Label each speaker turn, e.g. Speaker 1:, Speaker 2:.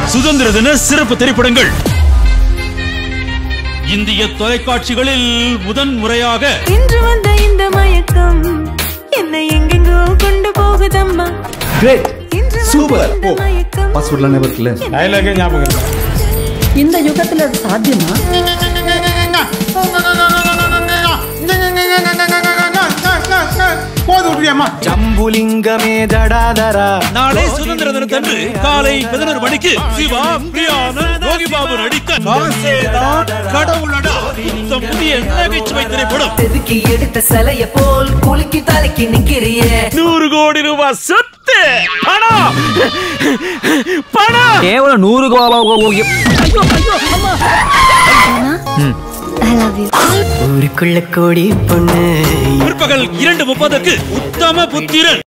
Speaker 1: சுதந்திர தின சிறப்பு திரைப்படங்கள் இந்திய தொலைக்காட்சிகளில் முதன் முறையாக
Speaker 2: இன்று வந்த இந்த மயக்கம் என்னை எங்கெங்கோ கொண்டு போகுதம்மா
Speaker 3: கிரேட்
Speaker 2: இன்று வந்த
Speaker 3: சூப்பர்
Speaker 2: இந்த
Speaker 3: ஓ
Speaker 2: மயக்கம்
Speaker 3: பாஸ்வேர்ட்லாம் ஞாபகம் இருக்குல்ல
Speaker 4: டயலாகே ஞாபகம் இல்லை
Speaker 5: இந்த யுகத்துல அது சாத்தியமா
Speaker 4: போது விட்டுறியம்மா
Speaker 6: ஜம்புலிங்கமே ஜடாதரா
Speaker 1: நாளை சுதந்திர தினத்தன்று காலை பதினோரு மணிக்கு சிவா பிரியானந்த் யோகி பாபு நடித்த காசேதான் கடவுளடா இந்த புதிய நகைச்சுவை திரைப்படம்
Speaker 7: செதுக்கி எடுத்த சிலைய போல் குலுக்கி தலைக்கு நிக்கிறியே
Speaker 1: நூறு கோடி ரூபாய் சொத்து பணம் பணம்
Speaker 6: கேவலம் நூறு ஊருக்குள்ள கோடி பொண்ணு
Speaker 1: பிற்பகல் இரண்டு முப்பதுக்கு உத்தம புத்திரன்